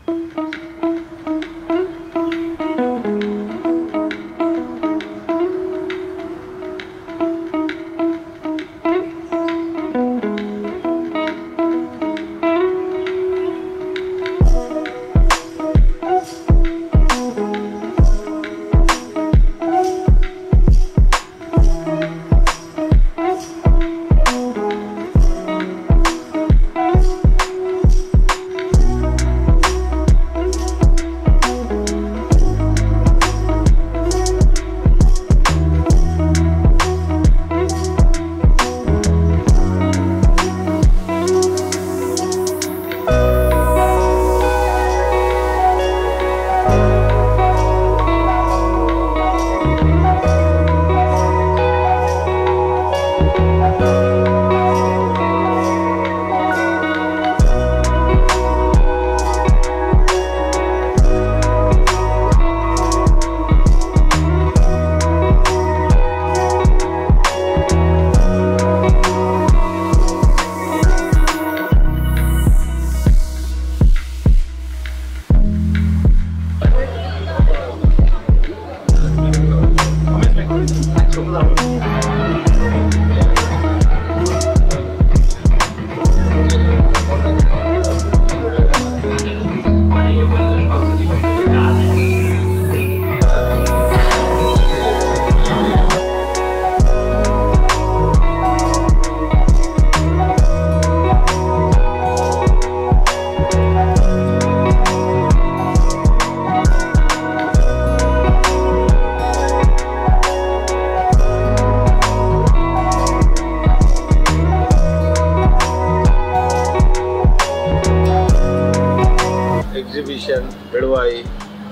exhibition ಬೆಳವಾಯಿ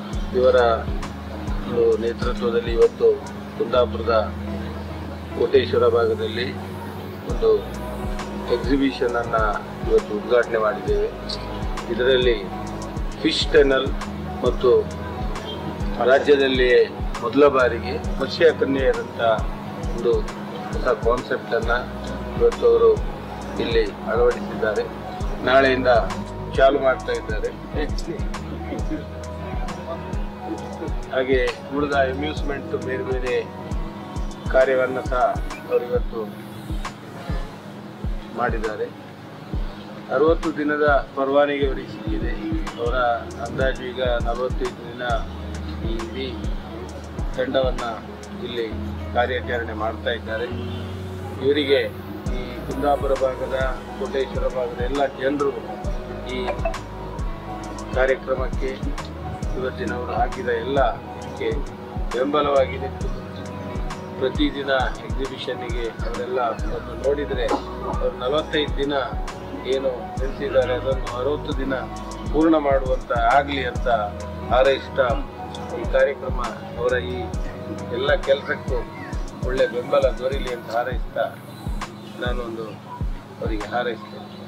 ಇವರ ಒಂದು ನೇತೃತ್ವದಲ್ಲಿ ಇವತ್ತು ಕುಂದಾಪುರದ ಕೋಟೇಶ್ವರ ಭಾಗದಲ್ಲಿ ಒಂದು ಎಕ್ಸಿಬಿಷನ್ ಅನ್ನ ಇವತ್ತು ಉದ್ಘಾಟನೆ ಮಾಡಿದ್ದೇವೆ ಇದರಲ್ಲಿ ಫಿಶ್ ಟನಲ್ ಮತ್ತು ರಾಜ್ಯದಲ್ಲಿಯೇ ಮೊದಲ ಬಾರಿಗೆ ಮತ್ಸ್ಯ ಕನ್ಯೆಯಾದಂಥ ಒಂದು ಹೊಸ ಕಾನ್ಸೆಪ್ಟ್ ಅನ್ನ ಇವತ್ತು ಅವರು ಇಲ್ಲಿ ಅಳವಡಿಸಿದ್ದಾರೆ ನಾಳೆಯಿಂದ ಚಾಲು ಮಾಡ್ತಾ ಇದ್ದಾರೆ ಹಾಗೆ ಉಳಿದ ಅಮ್ಯೂಸ್ಮೆಂಟ್ ಬೇರೆ ಬೇರೆ ಕಾರ್ಯವನ್ನು ಸಹ ಅವರು ಇವತ್ತು ಮಾಡಿದ್ದಾರೆ ಅರವತ್ತು ದಿನದ ಪರವಾನಗಿ ಅವರಿಗೆ ಸಿಕ್ಕಿದೆ ಅವರ ಅಂದಾಜು ಈಗ ನಲವತ್ತೈದು ದಿನ ಈ ಇಡೀ ತಂಡವನ್ನು ಇಲ್ಲಿ ಕಾರ್ಯಾಚರಣೆ ಮಾಡ್ತಾ ಇದ್ದಾರೆ ಇವರಿಗೆ ಈ ಕುಂದಾಪುರ ಭಾಗದ ಕೋಟೇಶ್ವರ ಭಾಗದ ಎಲ್ಲ ಜನರು ಈ ಕಾರ್ಯಕ್ರಮಕ್ಕೆ ಇವತ್ತಿನವರು ಹಾಕಿದ ಎಲ್ಲ ಇದಕ್ಕೆ ಬೆಂಬಲವಾಗಿ ನಿಂತು ಪ್ರತಿದಿನ ಎಕ್ಸಿಬಿಷನ್ನಿಗೆ ಅವರೆಲ್ಲ ಬಂದು ನೋಡಿದರೆ ಅವರು ನಲವತ್ತೈದು ದಿನ ಏನು ನಿಲ್ಲಿಸಿದ್ದಾರೆ ಅದನ್ನು ಅರವತ್ತು ದಿನ ಪೂರ್ಣ ಮಾಡುವಂತ ಆಗಲಿ ಅಂತ ಹಾರೈಸ್ತಾ ಈ ಕಾರ್ಯಕ್ರಮ ಅವರ ಈ ಎಲ್ಲ ಕೆಲಸಕ್ಕೂ ಒಳ್ಳೆ ಬೆಂಬಲ ದೊರೀಲಿ ಅಂತ ಹಾರೈಸ್ತಾ ನಾನೊಂದು ಅವರಿಗೆ ಹಾರೈಸ್ತೇನೆ